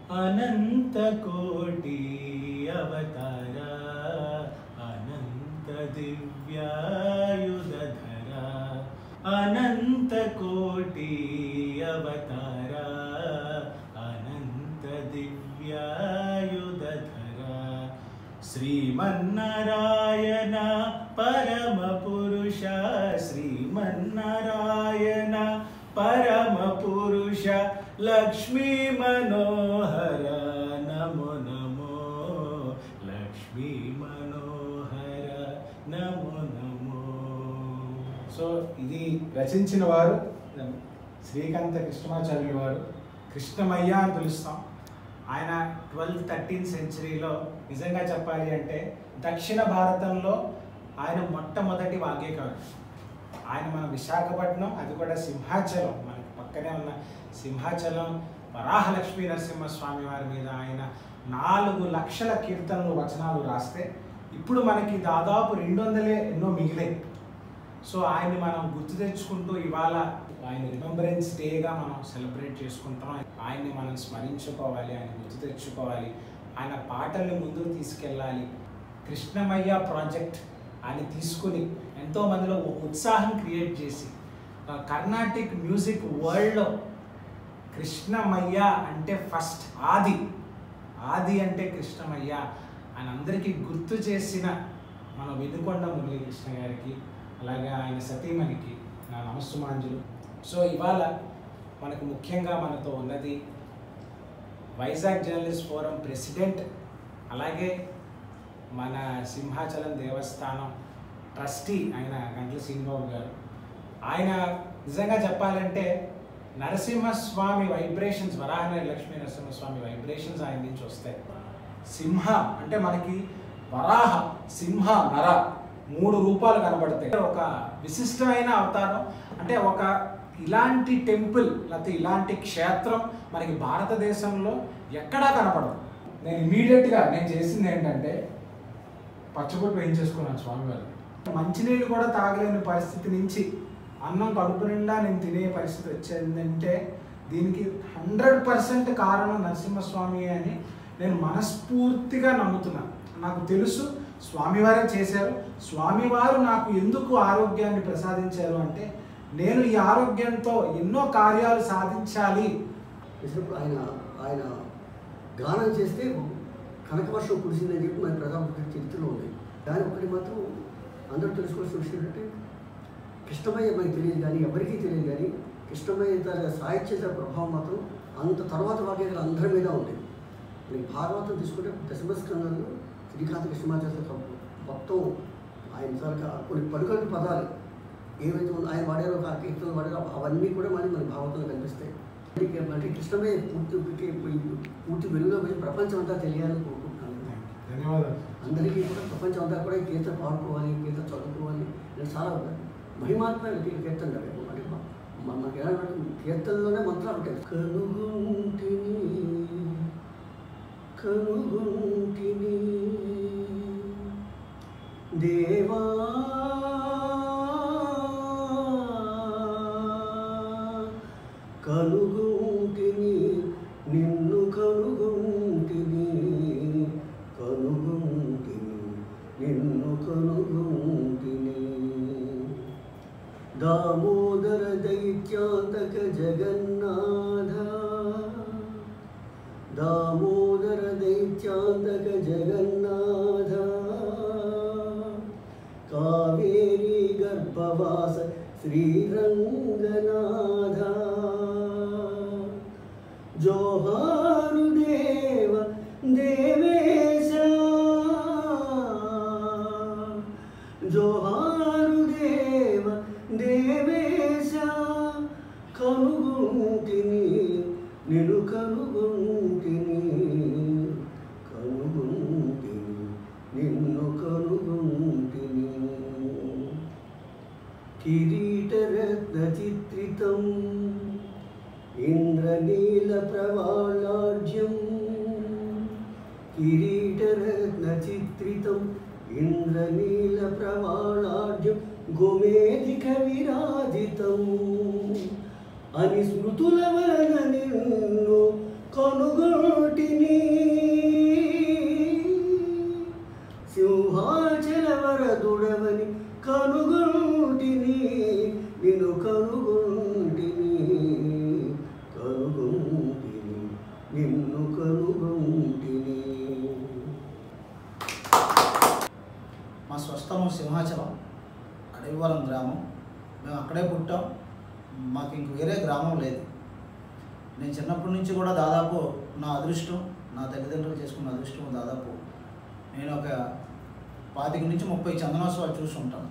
అనంత కోటి అవతార అనంత దివ్యాయుధర అనంత కోటి అవతార అనంత దివ్యాయుధర శ్రీమన్నారాయణ పరమ పురుష శ్రీమన్నారాయణ పరమ పురుష లక్ష్మీ మనోహర నమో నమో లక్ష్మీ మనోహర నమో నమో సో ఇది రచించిన వారు శ్రీకాంత కృష్ణమాచార్యుల వారు కృష్ణమయ్య అని పిలుస్తాం ఆయన ట్వెల్త్ థర్టీన్ సెంచరీలో నిజంగా చెప్పాలి అంటే దక్షిణ భారతంలో ఆయన మొట్టమొదటి వాగ్గేయకారుడు ఆయన మన విశాఖపట్నం అది కూడా సింహాచలం మనకి పక్కనే ఉన్న సింహాచలం వరాహలక్ష్మీ నరసింహస్వామి వారి మీద ఆయన నాలుగు లక్షల కీర్తనలు వచనాలు రాస్తే ఇప్పుడు మనకి దాదాపు రెండు వందలే ఎన్నో మిగిలాయి సో ఆయన్ని మనం గుర్తు తెచ్చుకుంటూ ఇవాళ ఆయన రిమెంబరెన్స్ డేగా మనం సెలబ్రేట్ చేసుకుంటాం ఆయన్ని మనం స్మరించుకోవాలి ఆయన గుర్తు తెచ్చుకోవాలి ఆయన పాటల్ని ముందుకు తీసుకెళ్ళాలి కృష్ణమయ్య ప్రాజెక్ట్ ఆయన తీసుకుని ఎంతో మందిలో ఒక ఉత్సాహం క్రియేట్ చేసి ఆ కర్ణాటిక్ మ్యూజిక్ వరల్డ్లో కృష్ణమయ్య అంటే ఫస్ట్ ఆది ఆది అంటే కృష్ణమయ్య ఆయన అందరికీ గుర్తు చేసిన మన వెనుకొండ మురళీకృష్ణ గారికి అలాగే ఆయన సతీమణికి నా నమస్సుమాంజులు సో ఇవాళ మనకు ముఖ్యంగా మనతో ఉన్నది వైజాగ్ జర్నలిస్ట్ ఫోరం ప్రెసిడెంట్ అలాగే మన సింహాచలం దేవస్థానం ట్రస్టీ ఆయన గంటల శ్రీనిబాబు గారు ఆయన నిజంగా చెప్పాలంటే నరసింహస్వామి వైబ్రేషన్స్ వరాహన లక్ష్మీ నరసింహస్వామి వైబ్రేషన్స్ ఆయన నుంచి వస్తాయి సింహ అంటే మనకి వరాహ సింహ నర మూడు రూపాలు కనబడతాయి ఒక విశిష్టమైన అవతారం అంటే ఒక ఇలాంటి టెంపుల్ లేకపోతే ఇలాంటి క్షేత్రం మనకి భారతదేశంలో ఎక్కడా కనపడదు నేను ఇమీడియట్గా నేను చేసింది ఏంటంటే పచ్చబొట్టు వేయించేసుకున్నాను స్వామివారు మంచినీళ్ళు కూడా తాగలేని పరిస్థితి నుంచి అన్నం కడుపు నిండా నేను తినే పరిస్థితి వచ్చిందంటే దీనికి హండ్రెడ్ పర్సెంట్ కారణం నరసింహస్వామి అని నేను మనస్ఫూర్తిగా నమ్ముతున్నాను నాకు తెలుసు స్వామివారే చేశారు స్వామివారు నాకు ఎందుకు ఆరోగ్యాన్ని ప్రసాదించారు అంటే నేను ఈ ఆరోగ్యంతో ఎన్నో కార్యాలు సాధించాలి చేసినప్పుడు ఆయన ఆయన గానం చేస్తే కనకవర్షం కురిసిందని చెప్పి మన ప్రతాప్ చరిత్రలో ఉంది దాని ఒకటి మాత్రం అందరూ తెలుసుకోవాల్సిన విషయం ఏంటంటే కృష్ణమయ్య మనకి తెలియదు కానీ ఎవరికీ తెలియదు కానీ కృష్ణమయ్య తన సాహిత్య ప్రభావం మాత్రం అంత తర్వాత వాక్యాలు అందరి మీద ఉంది మనకి భాగవతం తీసుకుంటే దశమస్కందంలో శ్రీకాంత కృష్ణమాచార్య మొత్తం ఆయన సరిగా కొన్ని పలుకటి పదాలు ఏవైతే ఉందో ఆయన వాడారో ఆ కీర్తనలు వాడారో అవన్నీ కూడా మళ్ళీ మన భాగవతంలో కనిపిస్తాయి అంటే అంటే కృష్ణమే పూర్తి పూర్తి వెలుగులో పోయి ప్రపంచం అంతా తెలియాలని కోరుకుంటున్నాను ధన్యవాదాలు అందరికీ కూడా ప్రపంచం అంతా కూడా ఈ కీర్తన పాడుకోవాలి ఈ కీర్తన చదువుకోవాలి నేను చాలా మహిమాత్మైన కీర్తన కదా అంటే మా- మా- మాకు ఎలా అంటే కీర్తనలోనే మంత్రాలు ఉంటాయి కనుగుంటిని కనుగుంటిని దేవా కనుగుంటిని నిన్ను కనుగుంటిని కనుగుంటిని నిన్ను కనుగుంటిని దామోదర దైత్యాంతక జగన్నాథ దామోదర దైత్యాంతక జగన్నాథ కావేరీ గర్భవాస శ్రీరంగనాథ జోహారు దేవ దేవేశ జోహారు దేవ దేవేశ కనుగుంటిని నిన్ను కనుగుంటిని కనుగుంటిని నిన్ను కనుగుంటిని కిరీటరత్న చిత్రితం ఇంద్రనీల ప్రవాళాఢ్యం కిరీటరత్న చిత్రితం ఇంద్రనీల ప్రవాళాఢ్యం గోమేధిక విరాజితం అని స్మృతుల వలన నిన్ను కనుగొటి ఏటువరం గ్రామం మేము అక్కడే పుట్టాం మాకు ఇంక వేరే గ్రామం లేదు నేను చిన్నప్పటి నుంచి కూడా దాదాపు నా అదృష్టం నా తల్లిదండ్రులు చేసుకున్న అదృష్టం దాదాపు నేను ఒక పాతిక నుంచి ముప్పై చందనోత్సవాలు చూసి ఉంటాను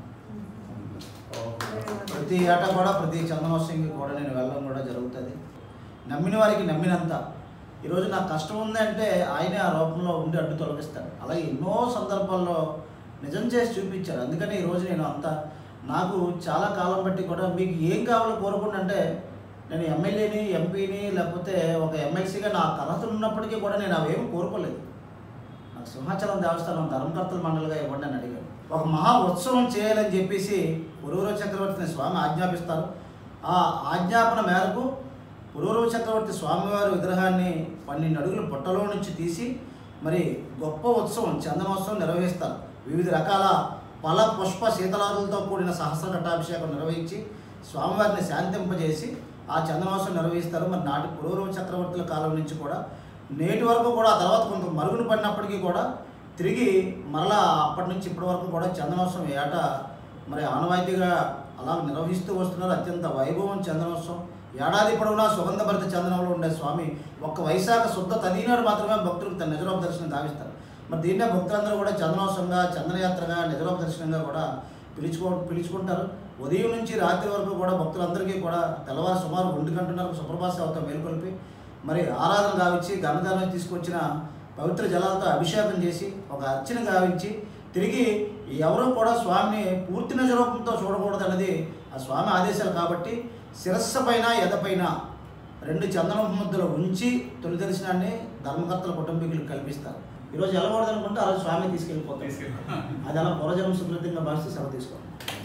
ప్రతి ఏటా కూడా ప్రతి చందనోత్సవంకి కూడా నేను వెళ్ళడం కూడా జరుగుతుంది నమ్మిన వారికి నమ్మినంత ఈరోజు నాకు కష్టం ఉందంటే ఆయనే ఆ రూపంలో ఉండి అడ్డు తొలగిస్తాడు అలాగే ఎన్నో సందర్భాల్లో నిజం చేసి చూపించారు అందుకని ఈరోజు నేను అంత నాకు చాలా కాలం బట్టి కూడా మీకు ఏం కావాలో కోరుకుంటే అంటే నేను ఎమ్మెల్యేని ఎంపీని లేకపోతే ఒక ఎమ్మెల్సీగా నా అర్హతలు ఉన్నప్పటికీ కూడా నేను అవేం కోరుకోలేదు నాకు సింహాచలం దేవస్థానం ధర్మకర్తల మండలిగా ఇవ్వండి అని అడిగాను ఒక మహా ఉత్సవం చేయాలని చెప్పేసి పురూరవ చక్రవర్తిని స్వామి ఆజ్ఞాపిస్తారు ఆ ఆజ్ఞాపన మేరకు పురూరవ చక్రవర్తి స్వామివారి విగ్రహాన్ని పన్నెండు అడుగుల బుట్టలో నుంచి తీసి మరి గొప్ప ఉత్సవం చందనోత్సవం నిర్వహిస్తారు వివిధ రకాల ఫల పుష్ప శీతలాదులతో కూడిన సహస్ర ఘటాభిషేకం నిర్వహించి స్వామివారిని శాంతింపజేసి ఆ చందనోత్సవం నిర్వహిస్తారు మరి నాటి పురూరవ చక్రవర్తుల కాలం నుంచి కూడా నేటి వరకు కూడా ఆ తర్వాత కొంత మరుగున పడినప్పటికీ కూడా తిరిగి మరలా అప్పటి నుంచి ఇప్పటి వరకు కూడా చందనోత్సవం ఏటా మరి ఆనవాయితీగా అలా నిర్వహిస్తూ వస్తున్నారు అత్యంత వైభవం చందనోత్సవం ఏడాది పొడవునా సుగంధభరిత చందనంలో ఉండే స్వామి ఒక్క వైశాఖ శుద్ధ తదినాడు మాత్రమే భక్తులకు తన నిజరూప దర్శనం గావిస్తారు మరి దీన్నే భక్తులందరూ కూడా చందనోత్సవంగా చందనయాత్రగా నిజరూప దర్శనంగా కూడా పిలుచుకో పిలుచుకుంటారు ఉదయం నుంచి రాత్రి వరకు కూడా భక్తులందరికీ కూడా తెల్లవారు సుమారు ఒంటి గంటన్నరకు సుప్రభాత సేవతో మేల్కొల్పి మరి ఆరాధన గావించి గంధదానం తీసుకొచ్చిన పవిత్ర జలాలతో అభిషేకం చేసి ఒక అర్చన గావించి తిరిగి ఎవరూ కూడా స్వామిని పూర్తి నిజరూపంతో చూడకూడదు అన్నది ఆ స్వామి ఆదేశాలు కాబట్టి శిరస్సు పైన ఎదపైన రెండు చందన ముద్దలు ఉంచి తొలి దర్శనాన్ని ధర్మకర్తల కుటుంబీకులకు కల్పిస్తారు ఈరోజు వెళ్ళకూడదు అనుకుంటే ఆ రోజు స్వామి తీసుకెళ్ళిపోతారు తీసుకెళ్ళి అది అలా పూర్వజన్మ సుకృతంగా భావిస్తూ సెలవు తీసుకోండి